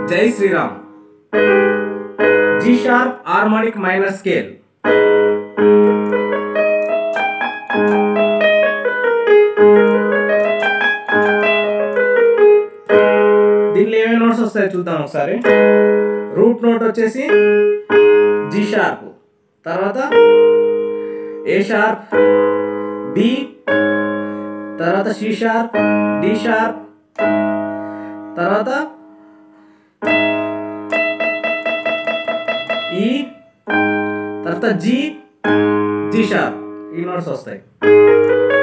జై Shriram G sharp harmonic minor scale దీనిలో ఏమేమి నోట్స్ వస్తాయో చూద్దాం ఒకసారి రూట్ నోట్ వచ్చేసి జీ షార్ప్ తర్వాత ఏ షార్ప్ బి తర్వాత సి షార్ప్ డి షార్ప్ తర్వాత ఈ తర్వాత జి జి షార్ప్ ఈ నోట్స్ వస్తాయి